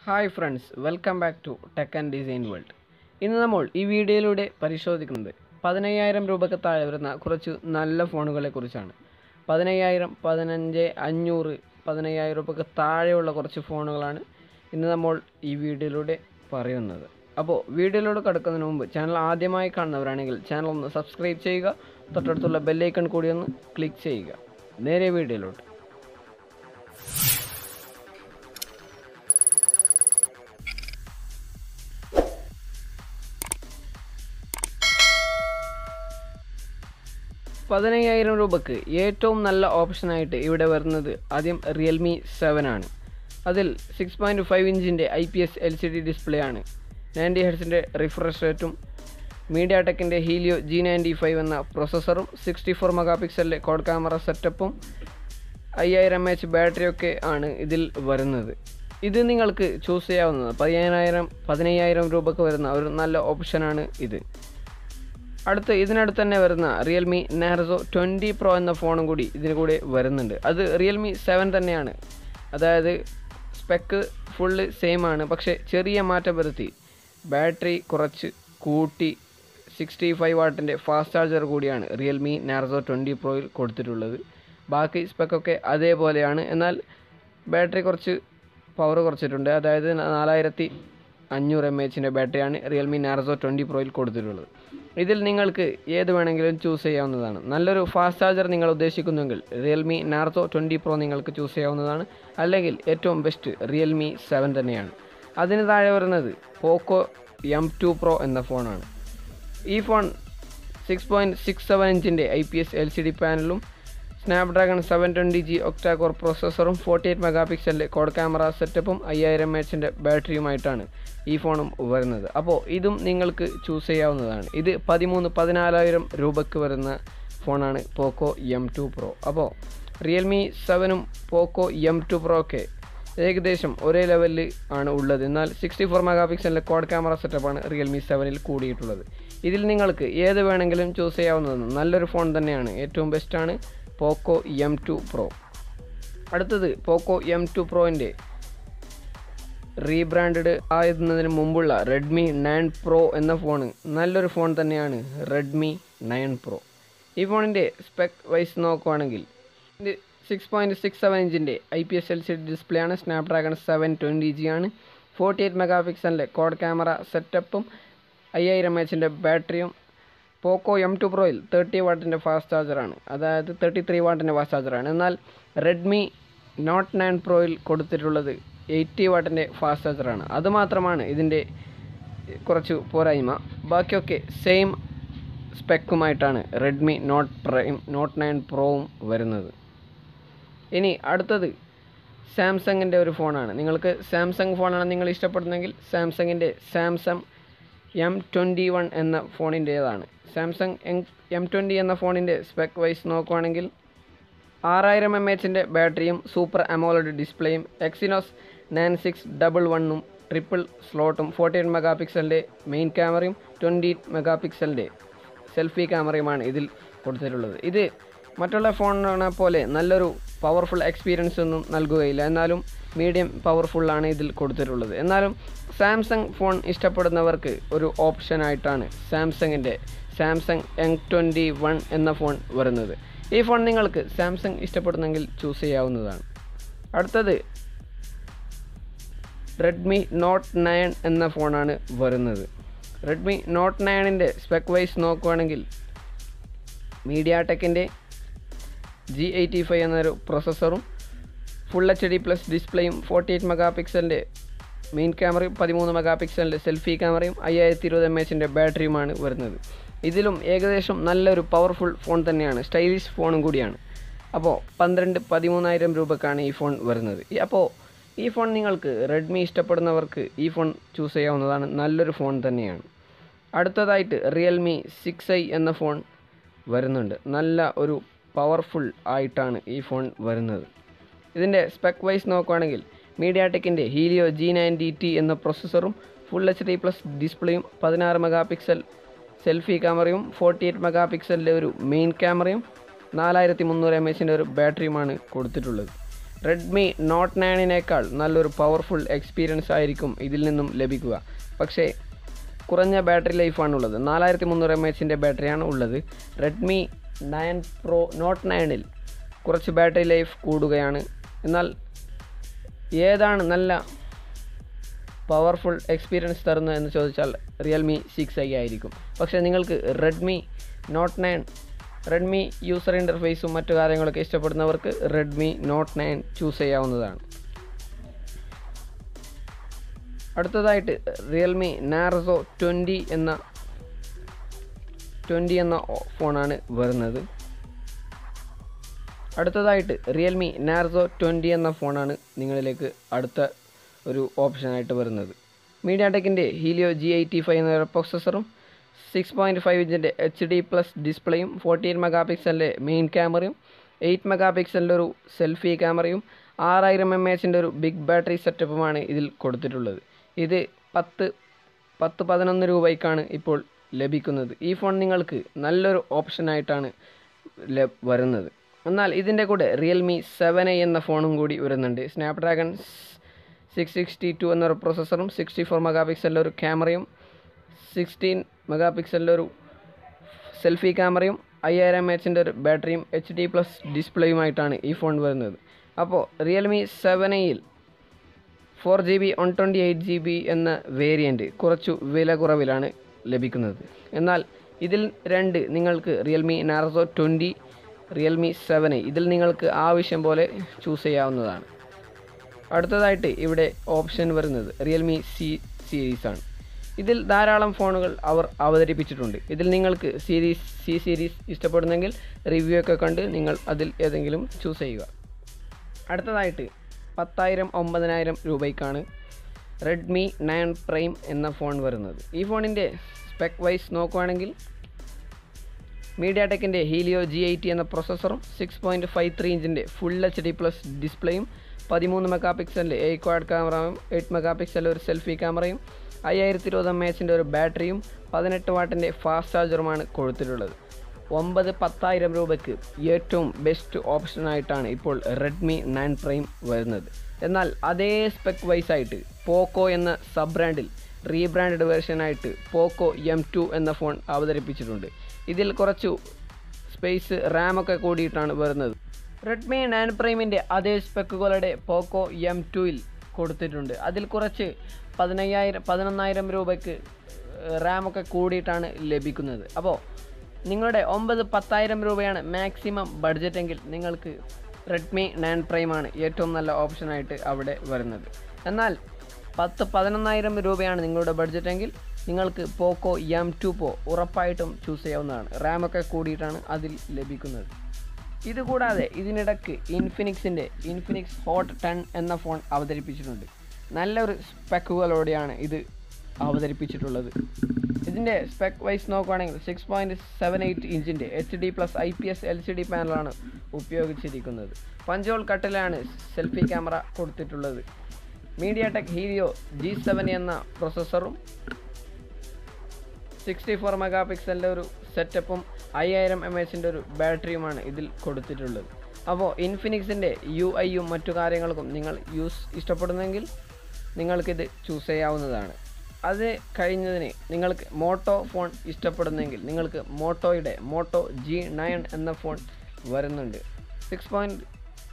hi friends welcome back to tech and design world ഇന്ന് നമ്മൾ ഈ വീഡിയോയിലൂടെ പരിശോധിക്കുന്നത് പതിനയ്യായിരം രൂപയ്ക്ക് താഴെ വരുന്ന കുറച്ച് നല്ല ഫോണുകളെ കുറിച്ചാണ് പതിനയ്യായിരം പതിനഞ്ച് അഞ്ഞൂറ് പതിനയ്യായിരം രൂപയ്ക്ക് താഴെയുള്ള കുറച്ച് ഫോണുകളാണ് ഇന്ന് നമ്മൾ ഈ വീഡിയോയിലൂടെ പറയുന്നത് അപ്പോൾ വീഡിയോയിലൂടെ കിടക്കുന്നതിന് മുമ്പ് ചാനൽ ആദ്യമായി കാണുന്നവരാണെങ്കിൽ ചാനൽ ഒന്ന് സബ്സ്ക്രൈബ് ചെയ്യുക തൊട്ടടുത്തുള്ള ബെല്ലൈക്കൺ കൂടി ഒന്ന് ക്ലിക്ക് ചെയ്യുക നേരെ വീഡിയോയിലോട്ട് പതിനയ്യായിരം രൂപക്ക് ഏറ്റവും നല്ല ഓപ്ഷനായിട്ട് ഇവിടെ വരുന്നത് ആദ്യം റിയൽമി സെവൻ ആണ് അതിൽ സിക്സ് പോയിൻറ്റ് ഫൈവ് ഇഞ്ചിൻ്റെ I P S L C D display ആണ് നയൻറ്റി ഹെഡ്സിൻ്റെ റിഫ്രഷ് റേറ്റും മീഡിയ ടെക്കിൻ്റെ ഹീലിയോ ജി നയൻറ്റി ഫൈവ് എന്ന പ്രൊസസ്സറും സിക്സ്റ്റി ഫോർ മെഗാ പിക്സലിലെ കോഡ് ക്യാമറ സെറ്റപ്പും അയ്യായിരം എം എച്ച് ബാറ്ററിയൊക്കെ ആണ് ഇതിൽ വരുന്നത് ഇത് നിങ്ങൾക്ക് ചൂസ് ചെയ്യാവുന്നത് പതിനായിരം പതിനയ്യായിരം രൂപക്ക് വരുന്ന ഒരു നല്ല ഓപ്ഷനാണ് ഇത് അടുത്ത് ഇതിനടുത്ത് തന്നെ വരുന്ന റിയൽമി നാർസോ ട്വൻറ്റി പ്രോ എന്ന ഫോണും കൂടി ഇതിന് കൂടെ വരുന്നുണ്ട് അത് റിയൽമി സെവൻ തന്നെയാണ് അതായത് സ്പെക്ക് ഫുള്ള് സെയിം ആണ് പക്ഷേ ചെറിയ മാറ്റം വരുത്തി ബാറ്ററി കുറച്ച് കൂട്ടി സിക്സ്റ്റി ഫൈവ് വാട്ടിൻ്റെ ഫാസ്റ്റ് ചാർജർ കൂടിയാണ് റിയൽമി നാർസോ ട്വൻറ്റി പ്രോയിൽ കൊടുത്തിട്ടുള്ളത് ബാക്കി സ്പെക്കൊക്കെ അതേപോലെയാണ് എന്നാൽ ബാറ്ററി കുറച്ച് പവർ കുറച്ചിട്ടുണ്ട് അതായത് നാലായിരത്തി അഞ്ഞൂറ് എം എച്ചിൻ്റെ ബാറ്ററിയാണ് റിയൽമി നാർസോ ട്വൻറ്റി പ്രോയിൽ കൊടുത്തിട്ടുള്ളത് ഇതിൽ നിങ്ങൾക്ക് ഏത് വേണമെങ്കിലും ചൂസ് ചെയ്യാവുന്നതാണ് നല്ലൊരു ഫാസ്റ്റ് ചാർജർ നിങ്ങൾ ഉദ്ദേശിക്കുന്നുവെങ്കിൽ റിയൽമി നാർസോ ട്വൻറ്റി പ്രോ നിങ്ങൾക്ക് ചൂസ് ചെയ്യാവുന്നതാണ് അല്ലെങ്കിൽ ഏറ്റവും ബെസ്റ്റ് റിയൽമി സെവൻ തന്നെയാണ് അതിന് താഴെ വരുന്നത് പോക്കോ എം ടു പ്രോ എന്ന ഫോണാണ് ഈ phone six point six seven ഇഞ്ചിൻ്റെ I P S L C D പാനലും Snapdragon seven twenty G octa core പ്രോസസ്സറും ഫോർട്ടി എയ്റ്റ് മെഗാ പിക്സലിൻ്റെ കോഡ് ക്യാമറ സെറ്റപ്പും അയ്യായിരം എച്ചിൻ്റെ ബാറ്ററിയുമായിട്ടാണ് ഈ ഫോണും വരുന്നത് അപ്പോൾ ഇതും നിങ്ങൾക്ക് ചൂസ് ചെയ്യാവുന്നതാണ് ഇത് പതിമൂന്ന് പതിനാലായിരം രൂപയ്ക്ക് വരുന്ന ഫോണാണ് പോക്കോ എം ടു പ്രോ അപ്പോൾ റിയൽമി സെവനും പോക്കോ എം ടു പ്രോ ഒക്കെ ഏകദേശം ഒരേ ലെവലിൽ ആണ് ഉള്ളത് എന്നാൽ സിക്സ്റ്റി ഫോർ മെഗാ പിക്സലിൻ്റെ കോഡ് ക്യാമറ സെറ്റപ്പാണ് റിയൽമി സെവനിൽ കൂടിയിട്ടുള്ളത് ഇതിൽ നിങ്ങൾക്ക് ഏത് വേണമെങ്കിലും ചൂസ് ചെയ്യാവുന്നതാണ് നല്ലൊരു ഫോൺ തന്നെയാണ് ഏറ്റവും ബെസ്റ്റാണ് പോക്കോ എം ടു പ്രോ അടുത്തത് പോക്കോ എം ടു പ്രോയിൻ്റെ റീബ്രാൻഡഡ് ആയിരുന്നതിന് മുമ്പുള്ള റെഡ്മി നയൻ പ്രോ എന്ന ഫോണ് നല്ലൊരു ഫോൺ തന്നെയാണ് റെഡ്മി നയൻ പ്രോ ഈ ഫോണിൻ്റെ സ്പെക് വൈസ് നോക്കുവാണെങ്കിൽ ഇത് സിക്സ് പോയിൻറ്റ് സിക്സ് സെവൻ ഇഞ്ചിൻ്റെ I P S L C display ആണ് സ്നാപ്ഡ്രാഗൺ സെവൻ ട്വൻറ്റി ജി ആണ് ഫോർട്ടി എയ്റ്റ് മെഗാ പിക്സലിൻ്റെ കോഡ് ക്യാമറ സെറ്റപ്പും അയ്യായിരം എച്ചിൻ്റെ ബാറ്ററിയും പോക്കോ എം ടു പ്രോയിൽ തേർട്ടി വാട്ടിൻ്റെ ഫാസ്റ്റ് ചാർജറാണ് അതായത് തേർട്ടി ത്രീ വാട്ടിൻ്റെ ഫാസ്റ്റ് ചാർജറാണ് എന്നാൽ റെഡ്മി നോട്ട് നയൻ പ്രോയിൽ കൊടുത്തിട്ടുള്ളത് എയ്റ്റി വാട്ടിൻ്റെ ഫാസ്റ്റ് ചാർജറാണ് അതുമാത്രമാണ് ഇതിൻ്റെ കുറച്ച് പോരായ്മ ബാക്കിയൊക്കെ സെയിം സ്പെക്കുമായിട്ടാണ് Redmi note prime note nine പ്രോവും വരുന്നത് ഇനി അടുത്തത് സാംസങ്ങിൻ്റെ ഒരു ഫോണാണ് നിങ്ങൾക്ക് സാംസങ് ഫോണാണ് നിങ്ങൾ ഇഷ്ടപ്പെടുന്നതെങ്കിൽ സാംസങ്ങിൻ്റെ സാംസങ് എം ട്വൻറ്റി വൺ എന്ന ഫോണിൻ്റേതാണ് സാംസങ് എം ട്വൻറ്റി എന്ന ഫോണിൻ്റെ സ്പെക് വൈസ് നോക്കുവാണെങ്കിൽ ആറായിരം എം എച്ചിൻ്റെ ബാറ്ററിയും സൂപ്പർ അമോലഡ് ഡിസ്പ്ലേയും എക്സിനോസ് നയൻ സിക്സ് ഡബിൾ വണ്ണും ട്രിപ്പിൾ സ്ലോട്ടും ഫോർട്ടി എയ്റ്റ് മെഗാ പിക്സലിൻ്റെ മെയിൻ ക്യാമറയും ട്വൻറ്റി മെഗാ പിക്സലിൻ്റെ സെൽഫി ക്യാമറയുമാണ് ഇതിൽ കൊടുത്തിട്ടുള്ളത് ഇത് മറ്റുള്ള ഫോണിനെ പോലെ നല്ലൊരു പവർഫുൾ എക്സ്പീരിയൻസ് ഒന്നും നൽകുകയില്ല എന്നാലും മീഡിയം പവർഫുള്ളാണ് ഇതിൽ കൊടുത്തിട്ടുള്ളത് എന്നാലും സാംസങ് ഫോൺ ഇഷ്ടപ്പെടുന്നവർക്ക് ഒരു ഓപ്ഷനായിട്ടാണ് സാംസങ്ങിൻ്റെ സാംസങ് എം ട്വൻറ്റി വൺ എന്ന ഫോൺ വരുന്നത് ഈ ഫോൺ നിങ്ങൾക്ക് സാംസങ് ഇഷ്ടപ്പെടുന്നെങ്കിൽ ചൂസ് ചെയ്യാവുന്നതാണ് അടുത്തത് റെഡ്മി നോട്ട് നയൻ എന്ന ഫോണാണ് വരുന്നത് റെഡ്മി നോട്ട് നയനിൻ്റെ സ്പെക് വൈസ് നോക്കുവാണെങ്കിൽ മീഡിയ ടെക്കിൻ്റെ ജി എയ്റ്റി ഫൈവ് എന്നൊരു പ്രൊസസ്സറും ഫുൾ എച്ച് ഡി പ്ലസ് ഡിസ്പ്ലേയും ഫോർട്ടി എയ്റ്റ് മെഗാ പിക്സലിൻ്റെ മെയിൻ ക്യാമറയും പതിമൂന്ന് മെഗാ പിക്സലിൻ്റെ സെൽഫി ക്യാമറയും അയ്യായിരത്തി ഇരുപത് എം എച്ചിൻ്റെ ബാറ്ററിയുമാണ് വരുന്നത് ഇതിലും ഏകദേശം നല്ലൊരു പവർഫുൾ ഫോൺ തന്നെയാണ് സ്റ്റൈലിഷ് ഫോണും കൂടിയാണ് അപ്പോൾ പന്ത്രണ്ട് പതിമൂന്നായിരം രൂപക്കാണ് ഈ ഫോൺ വരുന്നത് അപ്പോൾ ഈ ഫോൺ നിങ്ങൾക്ക് റെഡ്മി ഇഷ്ടപ്പെടുന്നവർക്ക് ഈ ഫോൺ ചൂസ് ചെയ്യാവുന്നതാണ് നല്ലൊരു ഫോൺ തന്നെയാണ് അടുത്തതായിട്ട് റിയൽമി സിക്സ് ഐ എന്ന ഫോൺ വരുന്നുണ്ട് നല്ല ഒരു പവർഫുൾ ആയിട്ടാണ് ഈ ഫോൺ വരുന്നത് ഇതിൻ്റെ സ്പെക് വൈസ് നോക്കുകയാണെങ്കിൽ മീഡിയ ടെക്കിൻ്റെ ഹീലിയോ ജി നയൻറ്റി ടി എന്ന പ്രൊസസ്സറും ഫുൾ എച്ച് ഡി പ്ലസ് ഡിസ്പ്ലേയും പതിനാറ് മെഗാ പിക്സൽ സെൽഫി ക്യാമറയും ഫോർട്ടി എയ്റ്റ് മെഗാ പിക്സലിൻ്റെ ഒരു മെയിൻ ക്യാമറയും നാലായിരത്തി മുന്നൂറ് എം എച്ചിൻ്റെ ഒരു ബാറ്ററിയുമാണ് കൊടുത്തിട്ടുള്ളത് റെഡ്മി നോട്ട് നയനിനേക്കാൾ നല്ലൊരു പവർഫുൾ എക്സ്പീരിയൻസ് ആയിരിക്കും ഇതിൽ നിന്നും ലഭിക്കുക പക്ഷേ കുറഞ്ഞ ബാറ്ററി ലൈഫാണുള്ളത് നാലായിരത്തി മുന്നൂറ് എം എച്ചിൻ്റെ ബാറ്ററിയാണ് ഉള്ളത് റെഡ്മി നയൻ പ്രോ നോട്ട് നയനിൽ കുറച്ച് ബാറ്ററി ലൈഫ് കൂടുകയാണ് എന്നാൽ ഏതാണ് നല്ല പവർഫുൾ എക്സ്പീരിയൻസ് തരുന്നത് എന്ന് ചോദിച്ചാൽ റിയൽമി സിക്സ് ഐ ആയിരിക്കും പക്ഷേ നിങ്ങൾക്ക് Redmi note nine Redmi user ഇൻ്റർഫേസും മറ്റു കാര്യങ്ങളൊക്കെ ഇഷ്ടപ്പെടുന്നവർക്ക് റെഡ്മി നോട്ട് നയൻ ചൂസ് ചെയ്യാവുന്നതാണ് അടുത്തതായിട്ട് റിയൽമി നാർസോ ട്വൻറ്റി എന്ന ട്വൻറ്റി എന്ന ഫോണാണ് വരുന്നത് അടുത്തതായിട്ട് റിയൽമി നാർസോ ട്വൻറ്റി എന്ന ഫോണാണ് നിങ്ങളിലേക്ക് അടുത്ത ഒരു ഓപ്ഷനായിട്ട് വരുന്നത് മീഡിയ ടെക്കിൻ്റെ ഹീലിയോ ജി എയ്റ്റി ഫൈവ് എന്ന പ്രൊസസ്സറും സിക്സ് പോയിൻറ്റ് ഫൈവ് ഇഞ്ചിൻ്റെ എച്ച് ഡി പ്ലസ് ഡിസ്പ്ലേയും ഫോർട്ടി എയ്റ്റ് മെഗാ പിക്സലിൻ്റെ മെയിൻ ക്യാമറയും എയ്റ്റ് മെഗാ പിക്സലിൻ്റെ ഒരു സെൽഫി ക്യാമറയും ആറായിരം എം എച്ചിൻ്റെ ഒരു ബിഗ് ബാറ്ററി സെറ്റപ്പുമാണ് ഇതിൽ കൊടുത്തിട്ടുള്ളത് ഇത് പത്ത് പത്ത് പതിനൊന്ന് രൂപയ്ക്കാണ് ഇപ്പോൾ ലഭിക്കുന്നത് ഈ ഫോൺ നിങ്ങൾക്ക് നല്ലൊരു ഓപ്ഷനായിട്ടാണ് വരുന്നത് എന്നാൽ ഇതിൻ്റെ കൂടെ റിയൽമി സെവൻ ഐ എന്ന ഫോണും കൂടി വരുന്നുണ്ട് സ്നാപ്ഡ്രാഗൺ സിക്സ് സിക്സ്റ്റി ടു എന്നൊരു പ്രോസസ്സറും സിക്സ്റ്റി ഫോർ മെഗാ പിക്സലിൻ്റെ ഒരു ക്യാമറയും സിക്സ്റ്റീൻ മെഗാ പിക്സലിൻ്റെ ഒരു സെൽഫി ക്യാമറയും അയ്യായിരം എം എച്ചിൻ്റെ ഒരു ബാറ്ററിയും എച്ച് ഡി പ്ലസ് ഡിസ്പ്ലേയുമായിട്ടാണ് ഈ ഫോൺ വരുന്നത് അപ്പോൾ റിയൽമി സെവൻ ഐയിൽ four G B one twenty eight G B എന്ന വേരിയൻറ്റ് കുറച്ചു വില കുറവിലാണ് ലഭിക്കുന്നത് എന്നാൽ ഇതിൽ രണ്ട് നിങ്ങൾക്ക് Realme Narzo twenty Realme seven I ഇതിൽ നിങ്ങൾക്ക് ആവശ്യം പോലെ ചൂസ് ചെയ്യാവുന്നതാണ് അടുത്തതായിട്ട് ഇവിടെ ഓപ്ഷൻ വരുന്നത് റിയൽമി സി സീരീസാണ് ഇതിൽ ധാരാളം ഫോണുകൾ അവർ അവതരിപ്പിച്ചിട്ടുണ്ട് ഇതിൽ നിങ്ങൾക്ക് സീരീസ് സി സീരീസ് ഇഷ്ടപ്പെടുന്നെങ്കിൽ റിവ്യൂ ഒക്കെ കണ്ട് നിങ്ങൾ അതിൽ ഏതെങ്കിലും ചൂസ് ചെയ്യുക അടുത്തതായിട്ട് പത്തായിരം ഒമ്പതിനായിരം രൂപയ്ക്കാണ് റെഡ്മി നയൻ പ്രൈം എന്ന ഫോൺ വരുന്നത് ഈ ഫോണിൻ്റെ സ്പെക് വൈസ് നോക്കുവാണെങ്കിൽ മീഡിയ ടെക്കിൻ്റെ ഹീലിയോ ജി എയ്റ്റി എന്ന പ്രൊസസ്സറും സിക്സ് പോയിൻറ്റ് ഫൈവ് ത്രീ ഇഞ്ചിൻ്റെ ഫുൾ എച്ച് ഡി പ്ലസ് ഡിസ്പ്ലേയും പതിമൂന്ന് മെഗാ പിക്സലിൻ്റെ എ ക്വാഡ് ക്യാമറയും എയ്റ്റ് മെഗാ പിക്സലിൻ്റെ ഒരു സെൽഫി ക്യാമറയും അയ്യായിരത്തി ഇരുപത് എം എച്ചിൻ്റെ ഒരു ബാറ്ററിയും പതിനെട്ട് വാട്ടിൻ്റെ ഫാസ്റ്റ് ചാർജറുമാണ് കൊടുത്തിട്ടുള്ളത് ഒമ്പത് പത്തായിരം രൂപയ്ക്ക് ഏറ്റവും ബെസ്റ്റ് ഓപ്ഷനായിട്ടാണ് ഇപ്പോൾ റെഡ്മി നയൻ പ്രൈം വരുന്നത് എന്നാൽ അതേ സ്പെക് വൈസ് ആയിട്ട് പോക്കോ എന്ന സബ് ബ്രാൻഡിൽ റീബ്രാൻഡഡ് വേർഷനായിട്ട് പോക്കോ എം ടു എന്ന ഫോൺ അവതരിപ്പിച്ചിട്ടുണ്ട് ഇതിൽ കുറച്ചു സ്പേസ് റാമൊക്കെ കൂടിയിട്ടാണ് വരുന്നത് റെഡ്മി നയൻ പ്രൈമിൻ്റെ അതേ സ്പെക്കുകളുടെ പോക്കോ എം ടുയിൽ കൊടുത്തിട്ടുണ്ട് അതിൽ കുറച്ച് പതിനയ്യായിരം പതിനൊന്നായിരം രൂപയ്ക്ക് റാമൊക്കെ കൂടിയിട്ടാണ് ലഭിക്കുന്നത് അപ്പോൾ നിങ്ങളുടെ ഒമ്പത് പത്തായിരം രൂപയാണ് മാക്സിമം ബഡ്ജറ്റ് എങ്കിൽ നിങ്ങൾക്ക് റെഡ്മി നയൻ പ്രൈമാണ് ഏറ്റവും നല്ല ഓപ്ഷനായിട്ട് അവിടെ വരുന്നത് എന്നാൽ പത്ത് പതിനൊന്നായിരം രൂപയാണ് നിങ്ങളുടെ ബഡ്ജറ്റ് എങ്കിൽ നിങ്ങൾക്ക് പോക്കോ എം ടു പോ ഉറപ്പായിട്ടും ചൂസ് ചെയ്യാവുന്നതാണ് റാമൊക്കെ കൂടിയിട്ടാണ് അതിൽ ലഭിക്കുന്നത് ഇതുകൂടാതെ ഇതിനിടയ്ക്ക് ഇൻഫിനിക്സിൻ്റെ ഇൻഫിനിക്സ് ഹോട്ട് ടെൻ എന്ന ഫോൺ അവതരിപ്പിച്ചിട്ടുണ്ട് നല്ലൊരു സ്പെക്കുകളോടെയാണ് ഇത് അവതരിപ്പിച്ചിട്ടുള്ളത് ഇതിൻ്റെ സ്പെക് വൈസ് നോക്കുകയാണെങ്കിൽ സിക്സ് പോയിൻറ്റ് സെവൻ എയ്റ്റ് ഇഞ്ചിൻ്റെ H D plus I P S L C D പാനലാണ് ഉപയോഗിച്ചിരിക്കുന്നത് പഞ്ചോൾ കട്ടിലാണ് സെൽഫി ക്യാമറ കൊടുത്തിട്ടുള്ളത് MediaTek Helio G seven എന്ന പ്രൊസസ്സറും സിക്സ്റ്റി ഫോർ മെഗാ പിക്സലിൻ്റെ ഒരു സെറ്റപ്പും അയ്യായിരം എം എച്ചിൻ്റെ ഒരു ബാറ്ററിയുമാണ് ഇതിൽ കൊടുത്തിട്ടുള്ളത് അപ്പോൾ ഇൻഫിനിക്സിൻ്റെ യു ഐയും മറ്റു കാര്യങ്ങൾക്കും നിങ്ങൾ യൂസ് ഇഷ്ടപ്പെടുന്നെങ്കിൽ നിങ്ങൾക്കിത് ചൂസ് ചെയ്യാവുന്നതാണ് അത് കഴിഞ്ഞതിന് നിങ്ങൾക്ക് മോട്ടോ ഫോൺ ഇഷ്ടപ്പെടുന്നെങ്കിൽ നിങ്ങൾക്ക് മോട്ടോയുടെ മോട്ടോ ജി നയൻ എന്ന ഫോൺ വരുന്നുണ്ട് സിക്സ് പോയിൻറ്റ്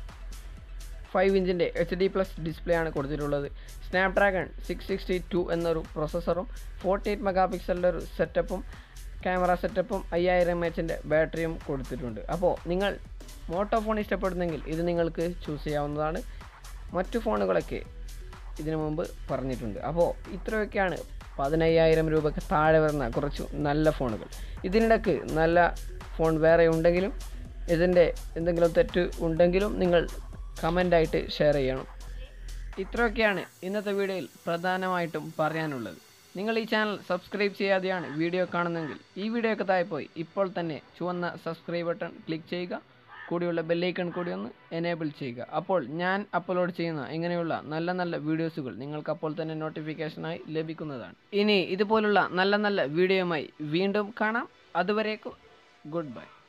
ഫൈവ് ഇഞ്ചിൻ്റെ എച്ച് ഡി പ്ലസ് ഡിസ്പ്ലേ ആണ് കൊടുത്തിട്ടുള്ളത് സ്നാപ്ഡ്രാഗൺ സിക്സ് സിക്സ്റ്റി ടു എന്നൊരു പ്രൊസസ്സറും ഫോർട്ടി എയ്റ്റ് മെഗാ പിക്സലിൻ്റെ ഒരു സെറ്റപ്പും ക്യാമറ സെറ്റപ്പും അയ്യായിരം എം എച്ചിൻ്റെ ബാറ്ററിയും കൊടുത്തിട്ടുണ്ട് അപ്പോൾ നിങ്ങൾ മോട്ടോ ഫോൺ ഇഷ്ടപ്പെടുന്നെങ്കിൽ ഇത് നിങ്ങൾക്ക് ചൂസ് ചെയ്യാവുന്നതാണ് മറ്റു ഫോണുകളൊക്കെ ഇതിനു മുമ്പ് പറഞ്ഞിട്ടുണ്ട് അപ്പോൾ ഇത്രയൊക്കെയാണ് പതിനയ്യായിരം രൂപയ്ക്ക് താഴെ വരുന്ന കുറച്ച് നല്ല ഫോണുകൾ ഇതിനിടയ്ക്ക് നല്ല ഫോൺ വേറെ ഉണ്ടെങ്കിലും ഇതിൻ്റെ എന്തെങ്കിലും തെറ്റ് ഉണ്ടെങ്കിലും നിങ്ങൾ കമൻ്റായിട്ട് ഷെയർ ചെയ്യണം ഇത്രയൊക്കെയാണ് ഇന്നത്തെ വീഡിയോയിൽ പ്രധാനമായിട്ടും പറയാനുള്ളത് നിങ്ങൾ ഈ ചാനൽ സബ്സ്ക്രൈബ് ചെയ്യാതെയാണ് വീഡിയോ കാണുന്നതെങ്കിൽ ഈ വീഡിയോക്ക് താഴെ പോയി ഇപ്പോൾ തന്നെ ചുവന്ന സബ്സ്ക്രൈബ് ബട്ടൺ ക്ലിക്ക് ചെയ്യുക കൂടിയുള്ള ബെല്ലൈക്കൺ കൂടി ഒന്ന് എനേബിൾ ചെയ്യുക അപ്പോൾ ഞാൻ അപ്ലോഡ് ചെയ്യുന്ന ഇങ്ങനെയുള്ള നല്ല നല്ല വീഡിയോസുകൾ നിങ്ങൾക്ക് അപ്പോൾ തന്നെ നോട്ടിഫിക്കേഷനായി ലഭിക്കുന്നതാണ് ഇനി ഇതുപോലുള്ള നല്ല നല്ല വീഡിയോയുമായി വീണ്ടും കാണാം അതുവരേക്കും ഗുഡ് ബൈ